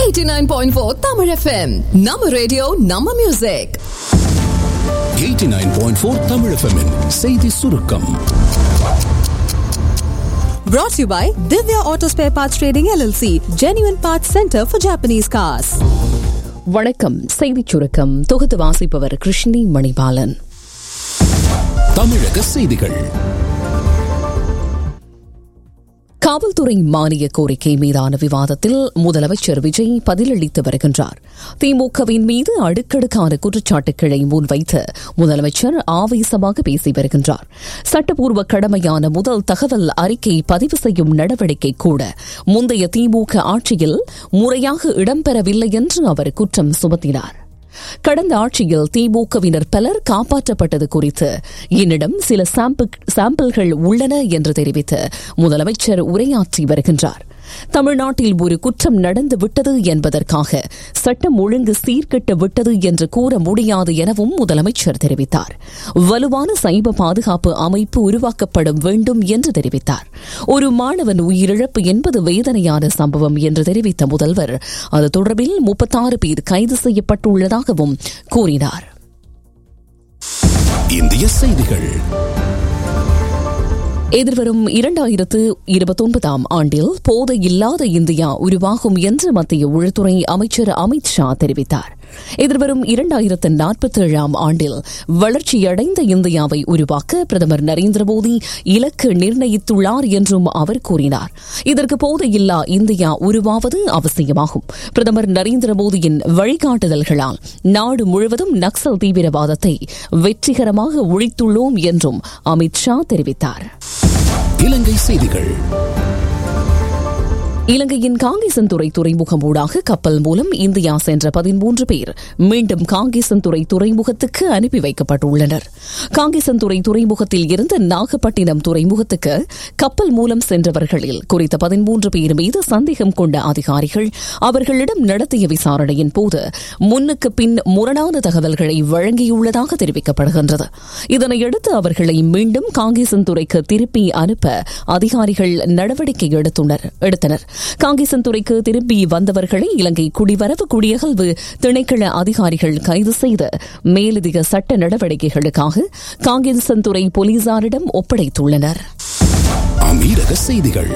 89.4 Tamil FM. நம்ம radio நம்ம music 89.4 Tamil FM -இன் செய்தி சுருக்கம் Brought to you by Divya Auto Spare Parts Trading LLC, Genuine Parts Center for Japanese Cars. வணக்கம் செய்திச் சுருக்கம் தொகுத்து வாசிப்பவர் கிருஷ்ணி மணிபாலன் தமிழக செய்திகள் காவல்துறை மானிய கோரிக்கை மீதான விவாதத்தில் முதலமைச்சர் விஜய் பதிலளித்து வருகின்றார் திமுகவின் மீது அடுக்கடுக்கான குற்றச்சாட்டுக்களை முன்வைத்து முதலமைச்சர் ஆவேசமாக பேசி வருகின்றார் சட்டப்பூர்வ கடமையான முதல் தகவல் அறிக்கை பதிவு செய்யும் நடவடிக்கை கூட முந்தைய திமுக ஆட்சியில் முறையாக இடம்பெறவில்லை என்று அவர் குற்றம் சுமத்தினார் கடந்த ஆட்சியில் திமுகவினர் பலர் காப்பாற்றப்பட்டது குறித்து என்னிடம் சில சாம்பிள்கள் உள்ளன என்று தெரிவித்து முதலமைச்சர் உரையாற்றி வருகின்றார் தமிழ்நாட்டில் ஒரு குற்றம் நடந்து விட்டது என்பதற்காக சட்டம் ஒழுங்கு சீர்கெட்டு விட்டது என்று கூற முடியாது எனவும் முதலமைச்சர் தெரிவித்தார் வலுவான சைப பாதுகாப்பு அமைப்பு உருவாக்கப்பட வேண்டும் என்று தெரிவித்தார் ஒரு மாணவன் உயிரிழப்பு என்பது வேதனையான சம்பவம் என்று தெரிவித்த முதல்வர் அது தொடர்பில் முப்பத்தாறு பேர் கைது செய்யப்பட்டுள்ளதாகவும் கூறினார் இந்திய செய்திகள் எதிர்வரும் இரண்டாயிரத்து இருபத்தொன்பதாம் ஆண்டில் போதை இல்லாத இந்தியா உருவாகும் என்று மத்திய உள்துறை அமைச்சர் அமித் ஷா தெரிவித்தார் எதிர்வரும் இரண்டாயிரத்து நாற்பத்தேழாம் ஆண்டில் வளர்ச்சியடைந்த இந்தியாவை உருவாக்க பிரதமர் நரேந்திர மோடி இலக்கு நிர்ணயித்துள்ளார் என்றும் அவர் கூறினார் இதற்கு போதையில்லா இந்தியா உருவாவது அவசியமாகும் பிரதமர் நரேந்திர மோடியின் வழிகாட்டுதல்களால் நாடு முழுவதும் நக்சல் தீவிரவாதத்தை வெற்றிகரமாக ஒழித்துள்ளோம் என்றும் அமித் ஷா தெரிவித்தார் இலங்கை செய்திகள் இலங்கையின் காங்கேசன்துறை துறைமுகம் ஊடாக கப்பல் மூலம் இந்தியா சென்ற பதிமூன்று பேர் மீண்டும் காங்கேசன்துறை துறைமுகத்துக்கு அனுப்பி வைக்கப்பட்டுள்ளனர் காங்கேசன்துறை துறைமுகத்தில் இருந்து நாகப்பட்டினம் துறைமுகத்துக்கு கப்பல் மூலம் சென்றவர்களில் குறித்த பதிமூன்று பேர் மீது சந்தேகம் கொண்ட அதிகாரிகள் அவர்களிடம் நடத்திய விசாரணையின் போது முன்னுக்கு பின் முரணான தகவல்களை வழங்கியுள்ளதாக தெரிவிக்கப்படுகின்றது இதனையடுத்து அவர்களை மீண்டும் காங்கேசன்துறைக்கு திருப்பி அனுப்ப அதிகாரிகள் நடவடிக்கை எடுத்தனர் காங்கேசன்துறைக்கு திரும்பி வந்தவர்களை இலங்கை குடிவரவு குடியகல்வு திணைக்கள அதிகாரிகள் கைது செய்து மேலதிக சட்ட நடவடிக்கைகளுக்காக காங்கேசன்துறை போலீசாரிடம் ஒப்படைத்துள்ளனர் அமீரக செய்திகள்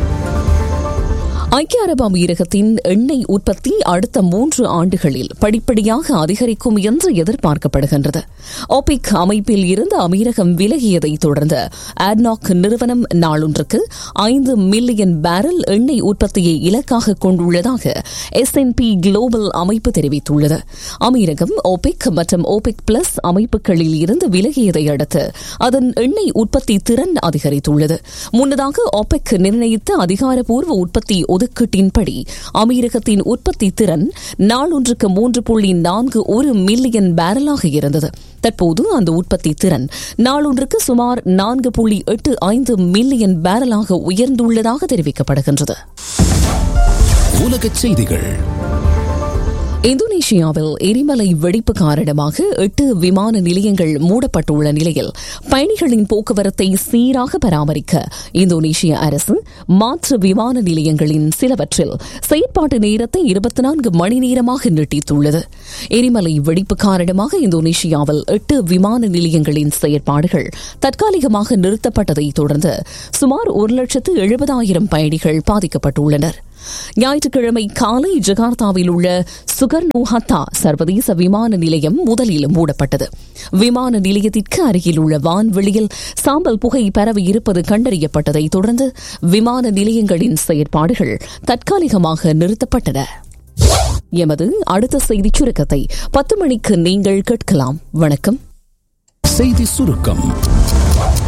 ஐக்கிய அரபு அமீரகத்தின் எண்ணெய் உற்பத்தி அடுத்த மூன்று ஆண்டுகளில் படிப்படியாக அதிகரிக்கும் என்று எதிர்பார்க்கப்படுகின்றது ஒபிக் அமைப்பில் இருந்து அமீரகம் விலகியதை தொடர்ந்து ஆட்னாக் நிறுவனம் நாளொன்றுக்கு ஐந்து மில்லியன் பேரல் எண்ணெய் உற்பத்தியை இலக்காக கொண்டுள்ளதாக எஸ் என் பி குளோபல் அமைப்பு தெரிவித்துள்ளது அமீரகம் ஒபிக் மற்றும் ஒபிக் பிளஸ் அமைப்புகளில் இருந்து விலகியதை அடுத்து அதன் எண்ணெய் உற்பத்தி திறன் அதிகரித்துள்ளது முன்னதாக ஒபெக் நிர்ணயித்த அதிகாரப்பூர்வ உற்பத்தி ஒதுக்கீட்டின்படி அமீரகத்தின் உற்பத்தி திறன் நாளொன்றுக்கு மூன்று புள்ளி நான்கு ஒரு மில்லியன் பேரலாக இருந்தது தற்போது அந்த உற்பத்தி திறன் நாளொன்றுக்கு சுமார் நான்கு புள்ளி எட்டு ஐந்து மில்லியன் பேரலாக உயர்ந்துள்ளதாக தெரிவிக்கப்படுகின்றது உலகச் செய்திகள் இந்தோனேஷியாவில் எரிமலை வெடிப்பு காரணமாக எட்டு விமான நிலையங்கள் மூடப்பட்டுள்ள நிலையில் பயணிகளின் போக்குவரத்தை சீராக பராமரிக்க இந்தோனேஷிய அரசு மாற்று விமான நிலையங்களின் சிலவற்றில் செயற்பாட்டு நேரத்தை இருபத்தி நான்கு மணி நேரமாக நீட்டித்துள்ளது எரிமலை வெடிப்பு காரணமாக இந்தோனேஷியாவில் எட்டு விமான நிலையங்களின் செயற்பாடுகள் தற்காலிகமாக நிறுத்தப்பட்டதை தொடர்ந்து சுமார் ஒரு லட்சத்து எழுபதாயிரம் பயணிகள் பாதிக்கப்பட்டுள்ளனர் ஞாயிற்றுக்கிழமை காலை ஜகார்த்தாவில் உள்ள சுகர்னோ ஹத்தா சர்வதேச விமான நிலையம் முதலில் மூடப்பட்டது விமான நிலையத்திற்கு அருகில் உள்ள வான்வெளியில் சாம்பல் புகை பரவி இருப்பது கண்டறியப்பட்டதை தொடர்ந்து விமான நிலையங்களின் செயற்பாடுகள் தற்காலிகமாக நிறுத்தப்பட்டன எமது அடுத்த செய்திச் சுருக்கத்தை பத்து மணிக்கு நீங்கள் கேட்கலாம் வணக்கம் செய்தி சுருக்கம்